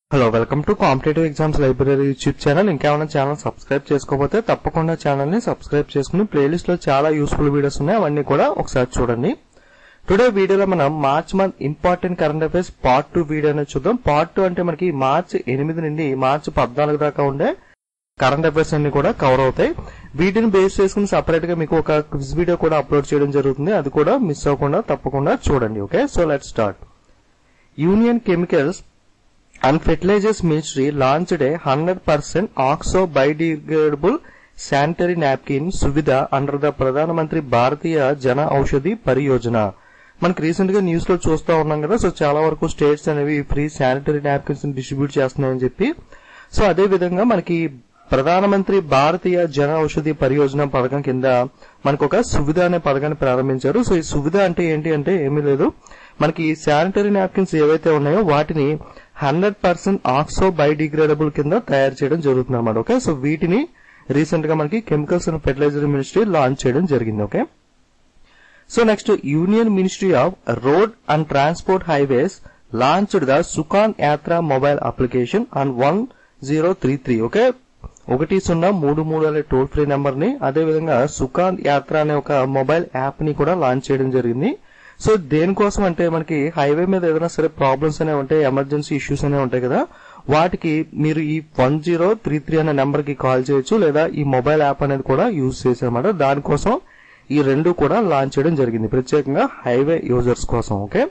Hello welcome to competitive exams library YouTube channel ఇంకేమైనా channel subscribe చేసుకోకపోతే తప్పకుండా channel ని సబ్స్క్రైబ్ చేసుకుని ప్లేలిస్ట్ లో చాలా యూస్ఫుల్ వీడియోస్ ఉన్నాయి అవన్నీ కూడా ఒకసారి చూడండి టుడే వీడియోలో మనం March month important current affairs part two video అనేది చూద్దాం పార్ట్ టూ అంటే మనకి మార్చ్ ఎనిమిది నుండి మార్చ్ పద్నాలుగు దాకా ఉండే కరెంట్ అఫైర్స్ అన్ని కూడా కవర్ అవుతాయి వీటిని బేస్ చేసుకుని సపరేట్ గా మీకు ఒక క్విజ్ వీడియో కూడా అప్లోడ్ చేయడం జరుగుతుంది అది కూడా మిస్ అవ్వకుండా తప్పకుండా చూడండి okay so let start union chemicals and fertilisers ministry launched a hundred percent oxo biodegradable sanitary napkin Suvidha under the Pradhan Mantri Bharatiya జన ఔషధి పరియోజన మనకి రీసెంట్ గా న్యూస్ లో చూస్తా ఉన్నాం కదా సో చాలా వరకు స్టేట్స్ అనేవి ఫ్రీ శానిటరీ నాప్కిన్స్ డిస్ట్రిబ్యూట్ చేస్తున్నాయని చెప్పి సో అదే విధంగా మనకి ప్రధానమంత్రి భారతీయ జన ఔషధి పరియోజన పథకం కింద మనకు ఒక సువిధ అనే పథకాన్ని ప్రారంభించారు సో ఈ సువిధ అంటే ఏంటి అంటే ఏమీ లేదు మనకి శానిటరీ నాప్కిన్స్ ఏవైతే ఉన్నాయో వాటిని హండ్రెడ్ పర్సెంట్ ఆక్సో బయోడిగ్రేడబుల్ కింద తయారు చేయడం జరుగుతుంది అనమాట ఓకే సో వీటిని రీసెంట్ గా మనకి chemicals and fertiliser ministry launch చేయడం జరిగింది okay so next union ministry of road and transport highways launched the Sukhad Yatra mobile application on one zero three three okay ఒకటి సున్నా మూడు మూడు అనే టోల్ ఫ్రీ నెంబర్ ని అదేవిధంగా సుకాన్ యాత్ర అనే ఒక మొబైల్ యాప్ ని కూడా లాంచ్ చేయడం జరిగింది సో దేనికోసం అంటే మనకి హైవే మీద ఏదైనా సరే ప్రాబ్లమ్స్ అనేవి ఉంటాయి ఎమర్జెన్సీ ఇష్యూస్ అనేవి ఉంటాయి కదా వాటికి మీరు ఈ వన్ జీరో త్రీ త్రీ అనే నెంబర్ కి కాల్ చేయొచ్చు లేదా ఈ మొబైల్ యాప్ అనేది కూడా యూజ్ చేసారన్నమాట దానికోసం ఈ రెండు కూడా లాంచ్ చేయడం జరిగింది ప్రత్యేకంగా హైవే యూజర్స్ కోసం okay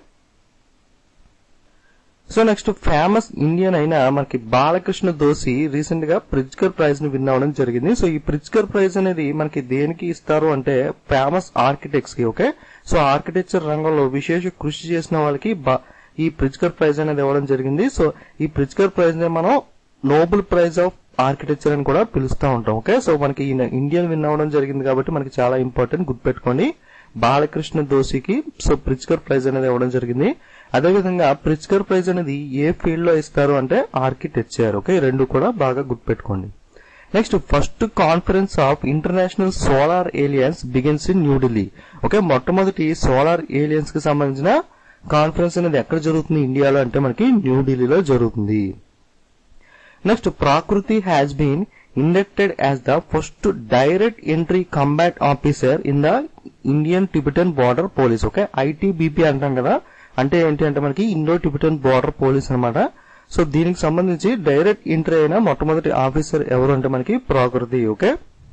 so next famous Indian అయిన మనకి బాలకృష్ణ దోసి రీసెంట్ గా ప్రిజ్కర్ ప్రైజ్ ని విన్ అవ్వడం జరిగింది సో ఈ ప్రిజ్కర్ ప్రైజ్ అనేది మనకి దేనికి ఇస్తారు అంటే ఫేమస్ ఆర్కిటెక్ట్స్ కి ఓకే సో ఆర్కిటెక్చర్ రంగంలో విశేష కృషి చేసిన వాళ్ళకి బా- ఈ ప్రిజ్కర్ ప్రైజ్ అనేది ఇవ్వడం జరిగింది సో ఈ ప్రిజ్కర్ ప్రైజ్ ని మనం నోబెల్ ప్రైజ్ ఆఫ్ ఆర్కిటెక్చర్ అని కూడా పిలుస్తూ ఉంటాం ఓకే సో మనకి ఈయన ఇండియన్ విన్ అవ్వడం జరిగింది కాబట్టి మనకి చాలా ఇంపార్టెంట్ గుర్తుపెట్టుకోండి బాలకృష్ణ దోషికి సో ప్రిజ్కర్ ప్రైజ్ అనేది ఇవ్వడం జరిగింది అదేవిధంగా ప్రిజ్కర్ ప్రైజ్ అనేది ఏ ఫీల్డ్ లో ఇస్తారు అంటే ఆర్కిటెక్చర్ ఓకే ఈ రెండు కూడా బాగా గుర్తుపెట్టుకోండి next first conference of international solar alliance begins in New Delhi okay మొట్టమొదటి సోలార్ ఏలియన్స్ కి సంబంధించిన కాన్ఫరెన్స్ అనేది ఎక్కడ జరుగుతుంది ఇండియాలో అంటే మనకి న్యూఢిల్లీలో జరుగుతుంది next Prakriti has been inducted as the first direct entry combat officer in the Indian Tibetan border police okay ITBP అంటాం కదా అంటే ఏంటి అంటే మనకి ఇండో టిబెటన్ బార్డర్ పోలీస్ అన్నమాట సో దీనికి సంబంధించి డైరెక్ట్ ఎంట్రీ అయిన మొట్టమొదటి ఆఫీసర్ ఎవరు అంటే మనకి ప్రాకృతి ఓకే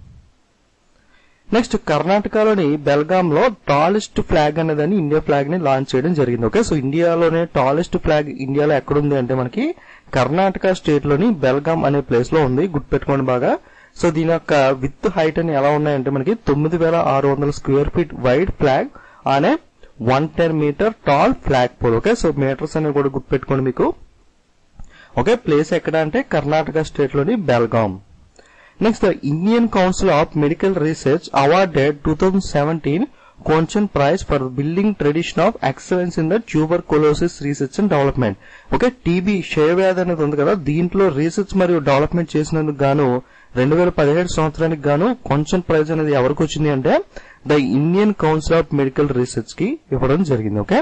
నెక్స్ట్ కర్ణాటకలోని బెల్గాం లో టాలెస్ట్ ఫ్లాగ్ అనేదని ఇండియా ఫ్లాగ్ ని లాంచ్ చేయడం జరిగింది ఓకే సో ఇండియాలోనే టాలెస్ట్ ఫ్లాగ్ ఇండియాలో ఎక్కడుంది అంటే మనకి కర్ణాటక స్టేట్ లోని బెల్గాం అనే ప్లేస్ లో ఉంది గుర్తుపెట్టుకోండి బాగా సో దీని యొక్క విత్ హైట్ అని ఎలా ఉన్నాయంటే మనకి తొమ్మిది వేల ఆరు వందల స్క్వేర్ ఫీట్ వైడ్ ఫ్లాగ్ అనే one ten metre tall flag pole okay so metres అనేవి కూడా గుర్తుపెట్టుకోండి మీకు ఓకే ప్లేస్ ఎక్కడ అంటే కర్ణాటక స్టేట్ లోని Belgaum next the Indian Council of Medical Research awarded two thousand seventeen Kochon prize for building tradition of excellence in the tuberculosis research and development okay TB క్షయవ్యాధి అనేది ఉంది కదా దీంట్లో రీసెర్చ్ మరియు development చేసినందుకు గాను రెండు వేల పదిహేడు సంవత్సరానికి గాను కొంచెం ప్రైజ్ అనేది ఎవరికి వచ్చింది అంటే the Indian Council of Medical Research కి ఇవ్వడం జరిగింది okay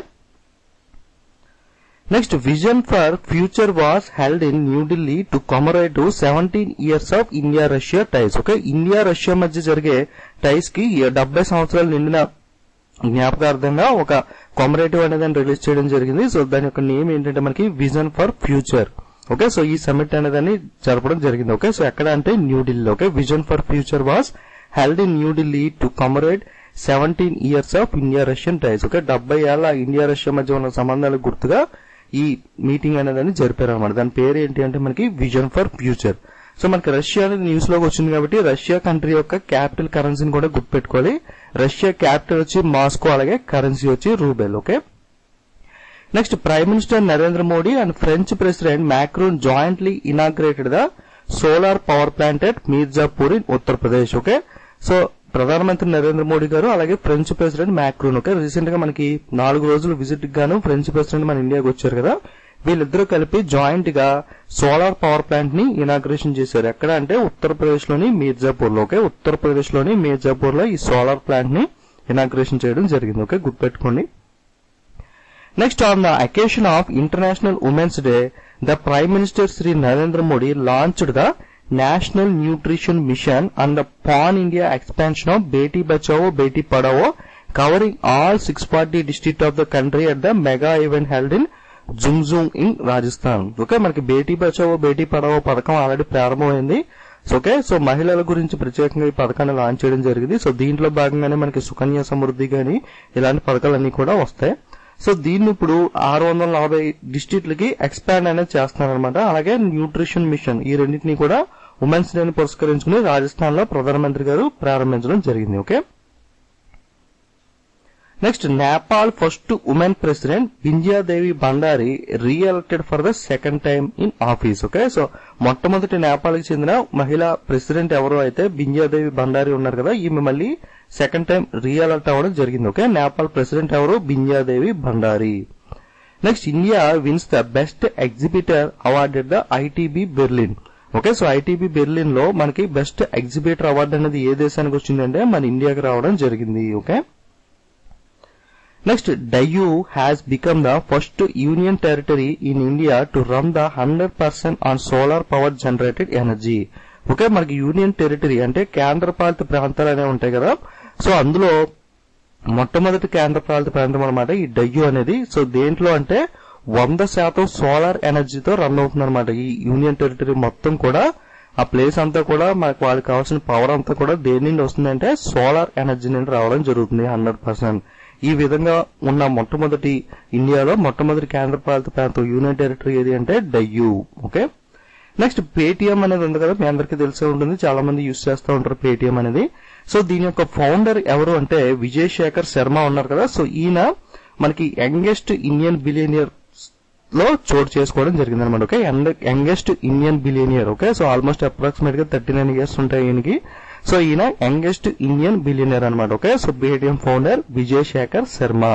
next Vision for Future was held in New Delhi to commemorate seventeen years of India Russia ties okay India Russia మధ్య జరిగే టైస్ కి డెబ్బై సంవత్సరాలు నిండిన జ్ఞాపకార్థంగా ఒక కొమరేటివ్ అనేది రిలీజ్ చేయడం జరిగింది సో దాని యొక్క నేమ్ ఏంటంటే మనకి Vision for Future okay so ఈ సమిట్ అనేదాన్ని జరపడం జరిగింది ఓకే సో ఎక్కడ అంటే New Delhi okay Vision for Future was held in New Delhi to commemorate seventeen years of India Russian ties okay డెబ్బై ఏళ్ల ఇండియా రష్యా మధ్య ఉన్న సంబంధాలకు గుర్తుగా ఈ మీటింగ్ అనేదాన్ని జరిపారు అనమాట దాని పేరు ఏంటి అంటే మనకి విజన్ ఫర్ ఫ్యూచర్ సో మనకి రష్యా అనేది న్యూస్ లోకి వచ్చింది కాబట్టి రష్యా కంట్రీ యొక్క క్యాపిటల్ కరెన్సీని కూడా గుర్తుపెట్టుకోవాలి రష్యా క్యాపిటల్ వచ్చి మాస్కో అలాగే కరెన్సీ వచ్చి rouble okay next prime minister Narendra Modi and French president Macron jointly inaugurated the solar power plant at Mirzapur in Uttar Pradesh okay so ప్రధానమంత్రి నరేంద్ర మోడీ గారు అలాగే French president Macron okay recent గా మనకి నాలుగు రోజులు విజిట్ గాను ఫ్రెంచ్ ప్రెసిడెంట్ మన ఇండియాకి వచ్చారు కదా వీళ్ళిద్దరూ కలిపి జాయింట్ గా సోలార్ పవర్ ప్లాంట్ ని ఇనాగ్రేషన్ చేశారు ఎక్కడ అంటే ఉత్తరప్రదేశ్ లోని మీర్జాపూర్ లో ఓకే ఉత్తరప్రదేశ్ లోని మీర్జాపూర్ లో ఈ సోలార్ ప్లాంట్ ని ఇనాగ్రేషన్ చేయడం జరిగింది ఓకే గుర్తుపెట్టుకోండి Next, on the occasion of International Women's Day, the Prime Minister Sri Narendra Modi launched the National Nutrition Mission and the Pan India expansion of Beti Bachao Beti Padhao, covering all 640 districts of the country at the mega event held in Jhunjhunu in Rajasthan okay మనకి బేటీ బచావో బేటీ పడావో పథకం already ప్రారంభమైంది so okay so మహిళల గురించి ప్రత్యేకంగా ఈ పథకాన్ని launch చేయడం జరిగింది సో దీంట్లో భాగంగానే మనకి సుకన్య సమృద్ధి గాని ఇలాంటి పథకాలన్నీ కూడా వస్తాయి సో దీన్ని ఇప్పుడు ఆరు వందల నలభై డిస్ట్రిక్ట్లకి ఎక్స్పాండ్ అనేది చేస్తున్నారు అనమాట అలాగే న్యూట్రిషన్ మిషన్ ఈ రెండింటినీ కూడా ఉమెన్స్ డేని పురస్కరించుకుని రాజస్థాన్ లో ప్రధానమంత్రి గారు ప్రారంభించడం జరిగింది okay next Nepal first women president Bidhya Devi Bhandari re-elected for the second time in office okay so మొట్టమొదటి నేపాల్ కి చెందిన మహిళా ప్రెసిడెంట్ ఎవరు అయితే బింజియాదేవి బండారి ఉన్నారు కదా ఈమె మళ్ళీ సెకండ్ టైం రీఎలక్ట్ అవ్వడం జరిగింది ఓకే నేపాల్ ప్రెసిడెంట్ ఎవరు Bidhya Devi Bhandari next India wins the best exhibitor awarded the ITB Berlin okay so ITB Berlin లో మనకి బెస్ట్ ఎగ్జిబిటర్ అవార్డు అనేది ఏ దేశానికి వచ్చిందంటే మన ఇండియాకి రావడం జరిగింది okay Next, Dayu has become the first union territory in India to run the 100% on solar power generated energy. Okay మనకి యూనియన్ టెరిటరీ అంటే కేంద్రపాలిత ప్రాంతాలు అనేవి ఉంటాయి కదా సో అందులో మొట్టమొదటి కేంద్రపాలిత ప్రాంతం అనమాట ఈ డయ్యు అనేది సో దేంట్లో అంటే వంద శాతం సోలార్ ఎనర్జీతో రన్ అవుతుంది అనమాట ఈ యూనియన్ టెరిటరీ మొత్తం కూడా ఆ ప్లేస్ అంతా కూడా మనకు వాళ్ళకి కావాల్సిన పవర్ అంతా కూడా దేని నుండి వస్తుందంటే సోలార్ ఎనర్జీ నుండి రావడం జరుగుతుంది హండ్రెడ్ పర్సెంట్ ఈ విధంగా ఉన్న మొట్టమొదటి ఇండియాలో మొట్టమొదటి కేంద్రపాలిత ప్రాంతం యూనియన్ టెరిటరీ ఏది అంటే డయ్యూ ఓకే నెక్స్ట్ పేటిఎం అనేది ఉంది కదా మీ అందరికీ తెలిసే ఉంటుంది చాలా మంది యూస్ చేస్తూ ఉంటారు పేటిఎం అనేది సో దీని యొక్క ఫౌండర్ ఎవరు అంటే విజయ్ శేఖర్ శర్మ ఉన్నారు కదా సో ఈయన మనకి యంగెస్ట్ ఇండియన్ బిలియనియర్ లో చోటు చేసుకోవడం జరిగింది అనమాట okay youngest Indian billionaire okay so almost approximate గా థర్టీ నైన్ ఇయర్స్ ఉంటాయి ఈయనకి సో ఈయన యంగెస్ట్ ఇండియన్ బిలియనర్ అనమాట okay so Paytm founder Vijay Shekhar Sharma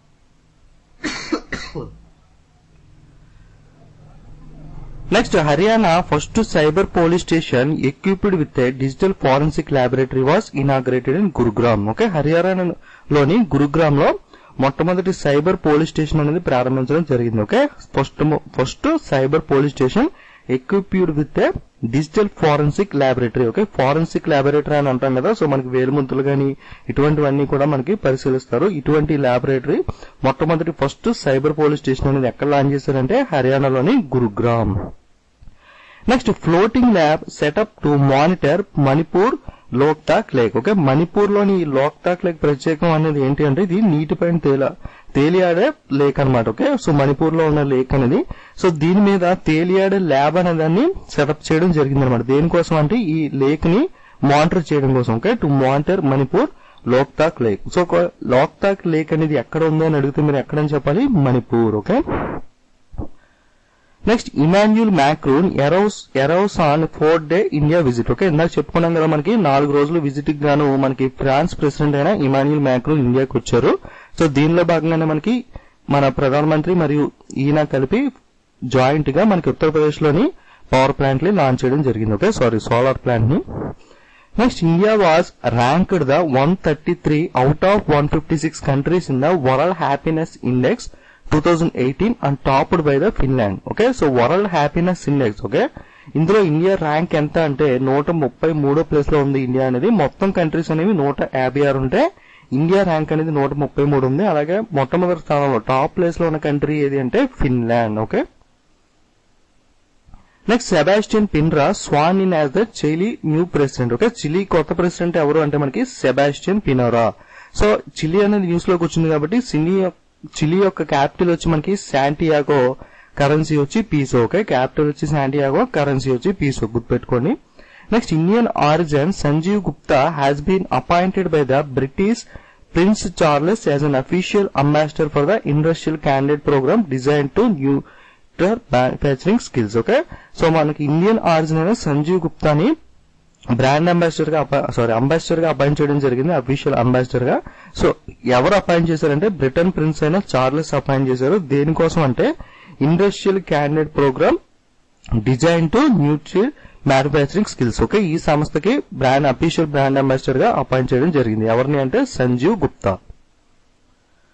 next Haryana first cyber police station equipped with a digital forensic laboratory was inaugurated in Gurugram okay హర్యానాలోని గురుగ్రామ్ లో మొట్టమొదటి cyber police station అనేది ప్రారంభించడం జరిగింది okay first first cyber police station equipped with a digital forensic laboratory okay forensic laboratory అని అంటాం కదా so మనకి వేలుముద్దులు గాని ఇటువంటివన్నీ కూడా మనకి పరిశీలిస్తారు ఇటువంటి ల్యాబొరేటరీ మొట్టమొదటి ఫస్ట్ సైబర్ పోలీస్ స్టేషన్ అనేది ఎక్కడ లాంచ్ చేశారంటే హర్యానాలోని Gurugram next floating lab set up to monitor Manipur Loktak lake okay Manipur లోని ఈ లోక్తాక్ లేక్ ప్రత్యేకం అనేది ఏంటి అంటే ఇది నీటిపైన తేల తేలియాడే లేక్ అనమాట ఓకే సో మణిపూర్ లో ఉన్న లేక్ అనేది సో దీని మీద తేలియాడే ల్యాబ్ అనే దాన్ని సెటప్ చేయడం జరిగింది అనమాట దేనికోసం అంటే ఈ లేక్ ని మానిటర్ చేయడం కోసం okay to monitor Manipur Loktak lake so Loktak lake అనేది ఎక్కడ ఉంది అని అడిగితే మీరు ఎక్కడని చెప్పాలి Manipur okay next Emmanuel Macron arrives arrives on fourth day India visit okay ఇందాక చెప్పుకున్నాం కదా మనకి నాలుగు రోజులు విజిట్ గాను మనకి ఫ్రాన్స్ ప్రెసిడెంట్ అయిన ఇమాన్యుల్ మ్యాక్రూన్ ఇండియాకి వచ్చారు సో దీనిలో భాగంగానే మనకి మన ప్రధానమంత్రి మరియు ఈయన కలిపి జాయింట్ గా మనకి ఉత్తరప్రదేశ్ లోని పవర్ ప్లాంట్ ని లాంచ్ చేయడం జరిగింది ఓకే సారీ సోలార్ ప్లాంట్ ని next India was ranked the one thirty three out of one fifty six countries in the world happiness index two thousand eighteen and topped by the Finland okay so world happiness index okay ఇందులో India rank ఎంత అంటే నూట ముప్పై మూడో place లో ఉంది India అనేది మొత్తం కంట్రీస్ అనేవి నూట యాభై ఆరు ఉంటే ఇండియా ర్యాంక్ అనేది నూట ముప్పై మూడు ఉంది అలాగే మొట్టమొదటి స్థానంలో టాప్ ప్లేస్ లో ఉన్న కంట్రీ ఏది అంటే Finland okay next Sebastian Pinera sworn in as the Chile new president okay Chile కొత్త ప్రెసిడెంట్ ఎవరు అంటే మనకి సెబాస్టియన్ పినోరా సో చిలీ అనేది న్యూస్ లోకి వచ్చింది కాబట్టి చిలీ చిలీ యొక్క క్యాపిటల్ వచ్చి మనకి శాంటియాగో కరెన్సీ వచ్చి పీసో ఓకే క్యాపిటల్ వచ్చి శాంటియాగో కరెన్సీ వచ్చి పీసో గుర్తుపెట్టుకోండి next Indian origin Sanjeev Gupta has been appointed by the British Prince Charles as an official ambassador for the industrial candidate programme design to new manufacturing skills okay so మనకి Indian origin అయిన సంజీవ్ గుప్తాని brand ambassador గా sorry ambassador గా appoint చేయడం జరిగింది official ambassador గా so ఎవరు appoint చేశారంటే బ్రిటన్ ప్రిన్స్ అయిన చార్లెస్ అపాయింట్ చేశారు దేనికోసం అంటే industrial candidate programme design to neutral manufacturing skills okay ఈ సంస్థకి బ్రాండ్ అఫీషియల్ బ్రాండ్ అంబాసిడర్ గా అపాయింట్ చేయడం జరిగింది ఎవరిని అంటే Sanjeev Gupta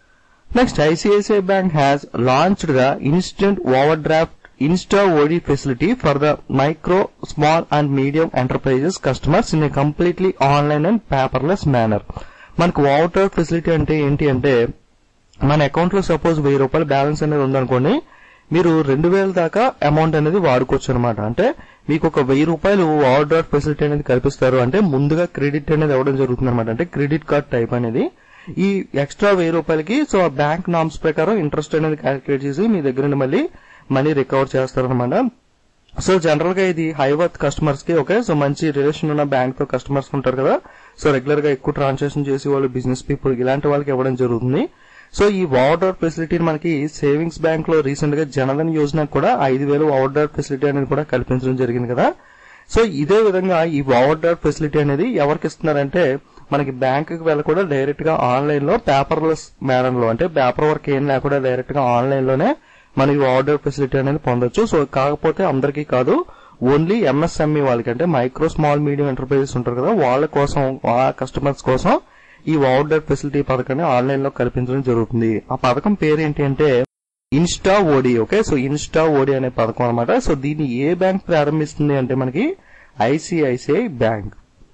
Next, ICICI Bank has launched the instant overdraft Insta OD facility for the micro, small and medium enterprises customers in a completely online and paperless manner. మనకు overdraft facility అంటే ఏంటి అంటే మన అకౌంట్ లో సపోజ్ వెయ్యి రూపాయల balance అనేది ఉందనుకోండి మీరు రెండు వేల దాకా అమౌంట్ అనేది వాడుకోవచ్చు అనమాట అంటే మీకు ఒక వెయ్యి రూపాయలు ఓవర్ డ్రాఫ్ట్ ఫెసిలిటీ అనేది కల్పిస్తారు అంటే ముందుగా క్రెడిట్ అనేది ఇవ్వడం జరుగుతుంది అనమాట అంటే క్రెడిట్ కార్డ్ టైప్ అనేది ఈ ఎక్స్ట్రా వెయ్యి రూపాయలకి సో ఆ బ్యాంక్ నామ్స్ ప్రకారం ఇంట్రెస్ట్ అనేది క్యాలిక్యులేట్ చేసి మీ దగ్గర నుండి మళ్ళీ మనీ రికవర్ చేస్తారనమాట సో జనరల్ గా ఇది హై వర్త్ కస్టమర్స్ కి ఓకే సో మంచి రిలేషన్ ఉన్న బ్యాంక్ తో కస్టమర్స్ ఉంటారు కదా సో రెగ్యులర్ గా ఎక్కువ ట్రాన్సాక్షన్ చేసి వాళ్ళు బిజినెస్ పీపుల్ ఇలాంటి వాళ్ళకి ఇవ్వడం జరుగుతుంది సో ఈ ఓవర్ ఫెసిలిటీని మనకి సేవింగ్స్ బ్యాంక్ లో రీసెంట్ గా జనధన్ యోజన కూడా ఐదు వేలు ఓవర్ ఫెసిలిటీ అనేది కూడా కల్పించడం జరిగింది కదా సో ఇదే విధంగా ఈ ఓవర్ ఫెసిలిటీ అనేది ఎవరికి ఇస్తున్నారంటే మనకి బ్యాంక్ కి వెళ్ళకుండా డైరెక్ట్ గా ఆన్లైన్ లో పేపర్లెస్ మేనర్ లో అంటే పేపర్ వర్క్ ఏం లేకుండా డైరెక్ట్ గా ఆన్లైన్ లోనే మనకి ఆర్డర్ ఫెసిలిటీ అనేది పొందొచ్చు సో కాకపోతే అందరికీ కాదు ఓన్లీ ఎంఎస్ఎంఈ వాళ్ళకి అంటే మైక్రో స్మాల్ మీడియం ఎంటర్ప్రైజెస్ ఉంటారు కదా వాళ్ళ కోసం ఆ కస్టమర్స్ కోసం ఈ ఆర్డర్ ఫెసిలిటీ పథకాన్ని ఆన్లైన్ లో కల్పించడం జరుగుతుంది ఆ పథకం పేరు ఏంటి అంటే Insta OD okay so Insta OD అనే పథకం అనమాట సో దీన్ని ఏ బ్యాంక్ ప్రారంభిస్తుంది అంటే మనకి ICICI bank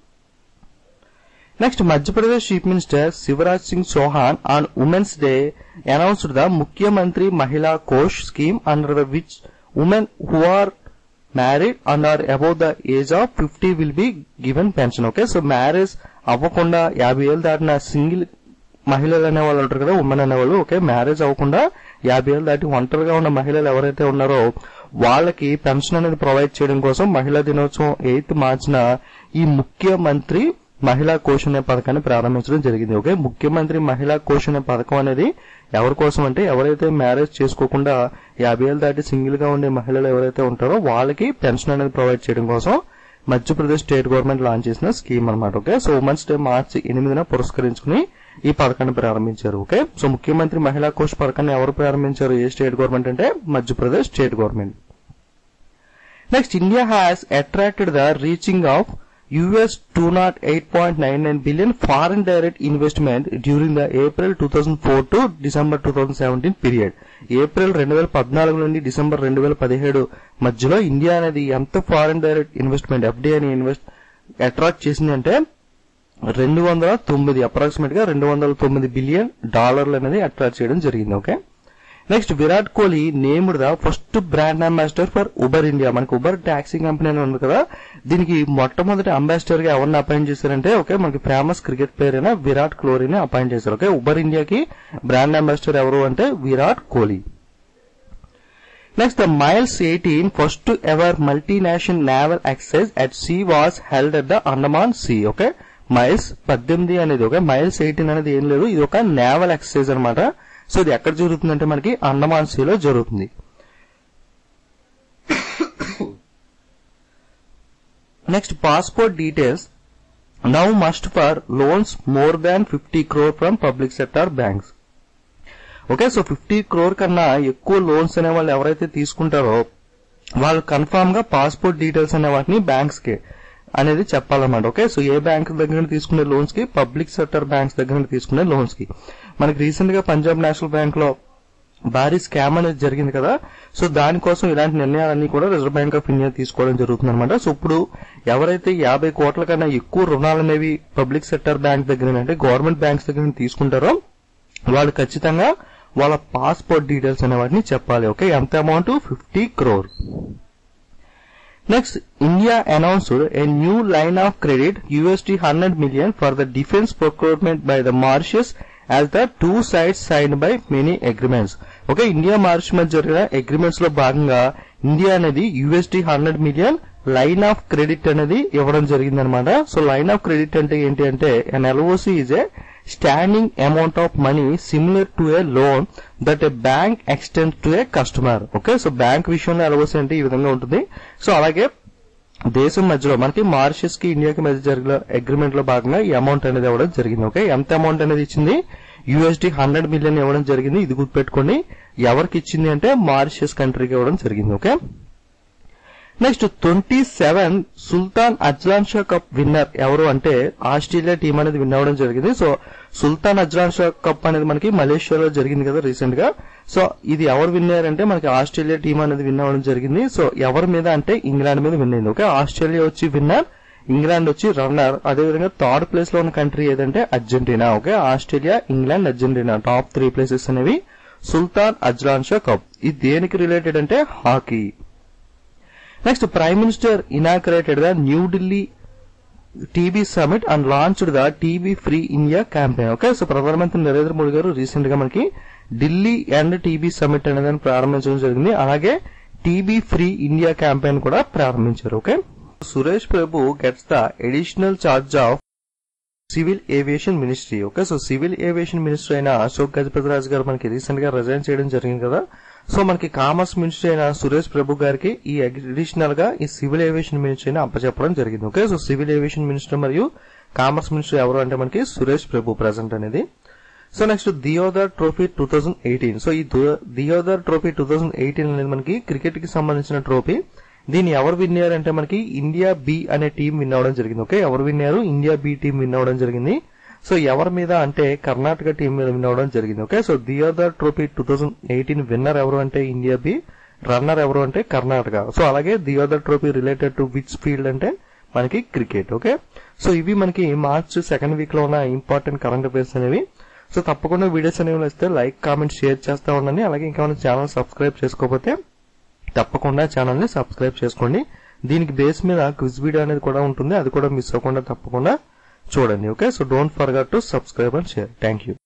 next Madhya Pradesh chief minister Shivraj Singh Chouhan on women's day announced the Mukhyamantri Mahila Kosh scheme under the which women who are married and are above the age of fifty will be given pension okay so marriage అవ్వకుండా యాభై ఏళ్ళు దాటిన single మహిళలు అనే వాళ్ళు ఉంటారు కదా women అనేవాళ్ళు ఓకే మ్యారేజ్ అవ్వకుండా యాభై ఏళ్ళు దాటి ఒంటరిగా ఉన్న మహిళలు ఎవరైతే ఉన్నారో వాళ్ళకి పెన్షన్ అనేది ప్రొవైడ్ చేయడం కోసం మహిళా దినోత్సవం ఎయిత్ మార్చిన ఈ ముఖ్యమంత్రి మహిళా కోష్ అనే పథకాన్ని ప్రారంభించడం జరిగింది ఓకే ముఖ్యమంత్రి మహిళా కోష్ అనే పథకం అనేది ఎవరి కోసం అంటే ఎవరైతే మ్యారేజ్ చేసుకోకుండా యాభై ఏళ్ళు దాటి సింగిల్ గా ఉండే మహిళలు ఎవరైతే ఉంటారో వాళ్ళకి పెన్షన్ అనేది ప్రొవైడ్ చేయడం కోసం మధ్యప్రదేశ్ స్టేట్ గవర్నమెంట్ లాంచ్ చేసిన స్కీమ్ అనమాట ఓకే సో ఉమెన్స్ డే మార్చి ఎనిమిదిన పురస్కరించుకుని ఈ పథకాన్ని ప్రారంభించారు ఓకే సో ముఖ్యమంత్రి మహిళా కోష్ పథకాన్ని ఎవరు ప్రారంభించారు ఏ స్టేట్ గవర్నమెంట్ అంటే Madhya Pradesh state government next India has attracted the reaching of US 208.99 billion foreign direct investment during the April 2004 to December 2017 period. April రెండు వేల పద్నాలుగు నుండి డిసెంబర్ రెండు వేల పదిహేడు మధ్యలో ఇండియా అనేది ఎంత ఫారిన్ డైరెక్ట్ ఇన్వెస్ట్మెంట్ ఎఫ్డిఐ అని ఇన్వెస్ట్ అట్రాక్ట్ చేసింది అంటే రెండు వందల తొమ్మిది అప్రాక్సిమేట్ గా రెండు వందల తొమ్మిది బిలియన్ డాలర్లు అనేది అట్రాక్ట్ చేయడం జరిగింది okay next Virat Kohli named the first brand ambassador for Uber India మనకి ఉబర్ టాక్సీ కంపెనీ అని ఉంది కదా దీనికి మొట్టమొదటి అంబాసిడర్ గా ఎవరిని అపాయింట్ చేశారంటే ఓకే మనకి ఫేమస్ క్రికెట్ ప్లేయర్ అయిన విరాట్ కోహ్లీని అపాయింట్ చేశారు ఓకే ఉబర్ ఇండియాకి బ్రాండ్ అంబాసిడర్ ఎవరు అంటే Virat Kohli next the miles eighteen first ever multinational naval exercise at sea was held at the Andaman sea okay miles పద్దెనిమిది అనేది ఓకే మైల్స్ ఎయిటీన్ అనేది ఏం లేదు ఇది ఒక నేవల్ ఎక్సైజ్ అనమాట సో ఇది ఎక్కడ జరుగుతుందంటే మనకి అండమాన్ సీలో జరుగుతుంది next passport details now must for loans more than fifty crore from public sector banks okay so fifty crore కన్నా ఎక్కువ లోన్స్ అనే వాళ్ళు ఎవరైతే తీసుకుంటారో వాళ్ళు కన్ఫామ్ గా పాస్పోర్ట్ డీటెయిల్స్ అనే వాటిని బ్యాంక్స్ కి అనేది చెప్పాలన్నమాట ఓకే సో ఏ బ్యాంక్ దగ్గర నుండి తీసుకునే లోన్స్ కి పబ్లిక్ సెక్టర్ బ్యాంక్స్ దగ్గర నుండి తీసుకునే లోన్స్ కి మనకి రీసెంట్ గా పంజాబ్ నేషనల్ బ్యాంక్ లో భారీ స్కామ్ అనేది జరిగింది కదా సో దానికోసం ఇలాంటి నిర్ణయాలన్నీ కూడా రిజర్వ్ బ్యాంక్ ఆఫ్ ఇండియా తీసుకోవడం జరుగుతుంది అనమాట సో ఇప్పుడు ఎవరైతే యాభై కోట్ల కన్నా ఎక్కువ రుణాలు అనేవి పబ్లిక్ సెక్టర్ బ్యాంక్ దగ్గర అంటే గవర్నమెంట్ బ్యాంక్స్ దగ్గర నుంచి తీసుకుంటారో వాళ్ళు ఖచ్చితంగా వాళ్ళ పాస్పోర్ట్ డీటెయిల్స్ అనే వాటిని చెప్పాలి ఓకే ఎంత amount fifty crore next India announced a new line of credit USD hundred million for the defence procurement by the Mauritius as the two sides sign by many agreements okay India మార్చ్ మధ్య జరిగిన agreements లో భాగంగా India అనేది USD hundred million line of credit అనేది ఇవ్వడం జరిగిందనమాట so line of credit అంటే ఏంటి అంటే an LOC is a standing amount of money similar to a loan that a bank extend to a customer okay so bank విషయంలో LOC అంటే ఈ విధంగా ఉంటుంది సో అలాగే దేశం మధ్యలో మనకి మారిషస్ కి ఇండియాకి మధ్య జరిగిన అగ్రిమెంట్ లో భాగంగా ఈ అమౌంట్ అనేది ఇవ్వడం జరిగింది ఓకే ఎంత అమౌంట్ అనేది ఇచ్చింది యూఎస్డి హండ్రెడ్ మిలియన్ ఇవ్వడం జరిగింది ఇది గుర్తుపెట్టుకోండి ఎవరికి ఇచ్చింది అంటే మారిషస్ కంట్రీకి ఇవ్వడం జరిగింది okay next twenty seven Sultan Azlan Shah cup winner ఎవరు అంటే ఆస్ట్రేలియా టీం అనేది విన్ అవ్వడం జరిగింది so Sultan Azlan Shah cup అనేది మనకి మలేషియాలో జరిగింది కదా రీసెంట్ గా సో ఇది ఎవరు విన్ అయ్యారంటే మనకి ఆస్ట్రేలియా టీం అనేది విన్ అవ్వడం జరిగింది సో ఎవరి మీద అంటే ఇంగ్లాండ్ మీద విన్ అయింది ఓకే ఆస్ట్రేలియా వచ్చి విన్నర్ ఇంగ్లాండ్ వచ్చి రన్నర్ అదేవిధంగా థర్డ్ ప్లేస్ లో ఉన్న కంట్రీ ఏదంటే Argentina okay Australia England Argentina top three places అనేవి సుల్తాన్ అజ్లాన్ షా కప్ ఇది దేనికి రిలేటెడ్ అంటే hockey next prime minister inaugurated the new Delhi TB summit and launched the TB free India campaign okay so ప్రధానమంత్రి నరేంద్ర మోడీ గారు recent గా మనకి Delhi and TB summit అనేది ప్రారంభించడం జరిగింది అలాగే టీబీ ఫ్రీ ఇండియా క్యాంపెయిన్ కూడా ప్రారంభించారు okay Suresh Prabhu gets the additional charge of civil aviation ministry okay so civil aviation minister అయిన అశోక్ గజపతి రాజు గారు మనకి రీసెంట్ గా రిజైన్ చేయడం జరిగింది కదా సో మనకి కామర్స్ మినిస్టర్ అయిన సురేష్ ప్రభు గారికి ఈ అడిషనల్ గా ఈ సివిల్ ఏవియేషన్ మినిస్ట్రీని అప్పచెప్పడం జరిగింది okay so civil aviation minister మరియు కామర్స్ మినిస్టర్ ఎవరు అంటే మనకి సురేష్ ప్రభు ప్రజెంట్ అనేది so next Deodhar trophy two thousand eighteen so ఈ Deodhar trophy two thousand eighteen అనేది మనకి క్రికెట్ కి సంబంధించిన ట్రోఫీ దీన్ని ఎవరు విన్ అయ్యారంటే మనకి ఇండియా బి అనే టీం విన్ అవ్వడం జరిగింది ఓకే ఎవరు విన్ అయ్యారు ఇండియా బి టీం విన్ అవ్వడం జరిగింది సో ఎవరి మీద అంటే కర్ణాటక టీం మీద విన్ అవ్వడం జరిగింది okay so Deodhar trophy two thousand eighteen winner ఎవరు అంటే ఇండియా బి రన్నర్ ఎవరు అంటే కర్ణాటక సో అలాగే Deodhar trophy related to which field అంటే మనకి క్రికెట్ ఓకే సో ఇవి మనకి మార్చ్ సెకండ్ వీక్ లో ఉన్న ఇంపార్టెంట్ కరెంట్ అఫైర్స్ అనేవి సో తప్పకుండా వీడియోస్ అనేవి వస్తే లైక్ కామెంట్ షేర్ చేస్తా ఉండండి అలాగే ఇంకా ఛానల్ సబ్స్క్రైబ్ చేసుకోకపోతే తప్పకుండా ఛానల్ ని సబ్స్క్రైబ్ చేసుకోండి దీనికి బేస్ మీద క్విజ్ వీడియో అనేది కూడా ఉంటుంది అది కూడా మిస్ అవ్వకుండా తప్పకుండా చూడండి okay so don't forget to subscribe and share thank you